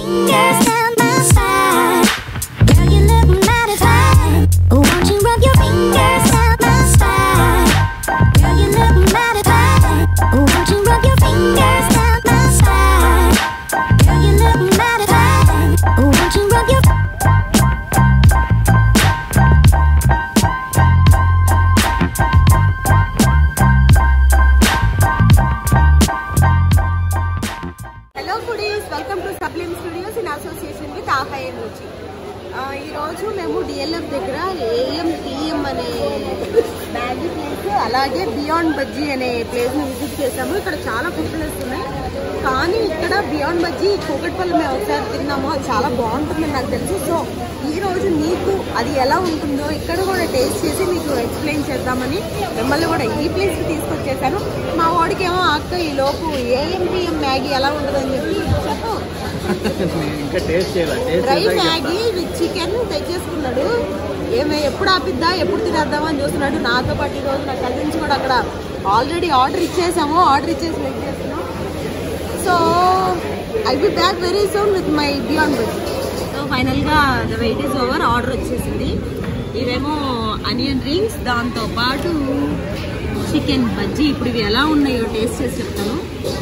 fingers down my spine. Girl, you look mighty fine. Won't you rub your fingers down my spine? Girl, you look mighty fine. Won't you rub your fingers down my spine? Girl, you look mighty fine. Won't you rub your hello foodies welcome to sublime studios in association with ఆహయన్ రుచి ఆ, ఈరోజు మేము DLF దగ్గర AM TM అనే Maggi place అలాగే beyond Bajji అనే ప్లేస్ని విజిట్ చేసాము ఇక్కడ చాలా ఫుడ్ ప్లేస్ ఉన్నాయి కానీ ఇక్కడ బియాండ్ బజ్జీ కూకట్పల్లి మేము ఒకసారి తిన్నాము అది చాలా బాగుంటుందని నాకు తెలుసు సో ఈ రోజు మీకు అది ఎలా ఉంటుందో ఇక్కడ కూడా టేస్ట్ చేసి మీకు ఎక్స్ప్లెయిన్ చేద్దామని మిమ్మల్ని కూడా ఈ ప్లేస్కి తీసుకొచ్చేసాను మా వాడికేమో అక్క ఈ లోపు ఏఎంపిఎం మ్యాగీ ఎలా ఉంటుందని చెప్పి చెప్పు ఇంకా టేస్ట్ చేయాలి టేస్ట్ డ్రై చేసాక మ్యాగీ విత్ చికెన్ తెచ్చేసుకున్నాడు ఏమే ఎప్పుడు ఆపిద్దా ఎప్పుడు తినేద్దామా అని చూస్తున్నాడు నాతో పాటు ఈరోజు నా కజిన్స్ కూడా అక్కడ ఆల్రెడీ ఆర్డర్ ఇచ్చేసాము ఆర్డర్ ఇచ్చేసి వెయిట్ చేస్తున్నాం so I be back very soon with my beyond budget so ఫైనల్గా the wait is over order వచ్చేసింది ఇవేమో అనియన్ రింగ్స్ దాంతో పాటు చికెన్ బజ్జీ ఇప్పుడు ఇవి ఎలా ఉన్నాయో టేస్ట్ చేసి చెప్తాను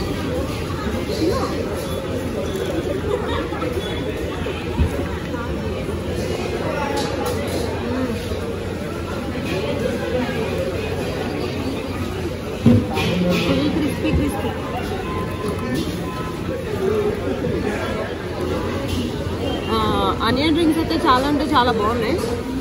full crispy crispy onion drinks అయితే చాలా అంటే చాలా బాగున్నాయి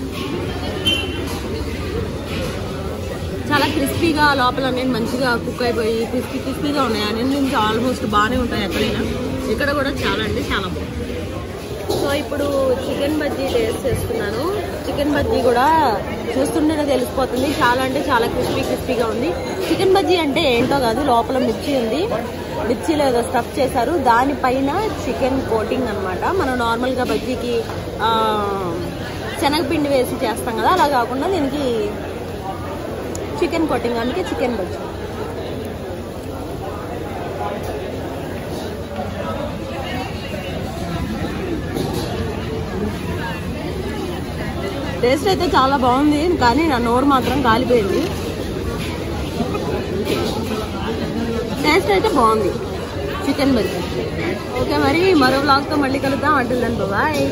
చాలా క్రిస్పీగా లోపల నేను మంచిగా కుక్ అయిపోయి క్రిస్పీ క్రిస్పీగా ఉన్నాయి అనియన్ డ్రింక్స్ ఆల్మోస్ట్ బాగానే ఉంటాయి ఎక్కడైనా ఇక్కడ కూడా చాలా అంటే చాలా బాగుంది సో ఇప్పుడు చికెన్ బజ్జీ టేస్ట్ చేస్తున్నాను చికెన్ బజ్జీ కూడా చూస్తుంటేనే తెలిసిపోతుంది చాలా అంటే చాలా క్రిస్పీ క్రిస్పీగా ఉంది చికెన్ బజ్జీ అంటే ఏంటో కాదు లోపల మిర్చి ఉంది మిర్చిలో ఏదో స్టఫ్ చేశారు దానిపైన చికెన్ కోటింగ్ అన్నమాట మనం నార్మల్గా బజ్జీకి ఆ, శనగపిండి వేసి చేస్తాం కదా అలా కాకుండా దీనికి చికెన్ కోటింగ్ అందుకే చికెన్ బజ్జీ టేస్ట్ అయితే చాలా బాగుంది కానీ నా నోరు మాత్రం కాలిపోయింది టేస్ట్ అయితే బాగుంది చికెన్ బజ్జీ ఓకే మరి మరో బ్లాగ్తో మళ్ళీ కలుద్దాం అంటుందని బాయ్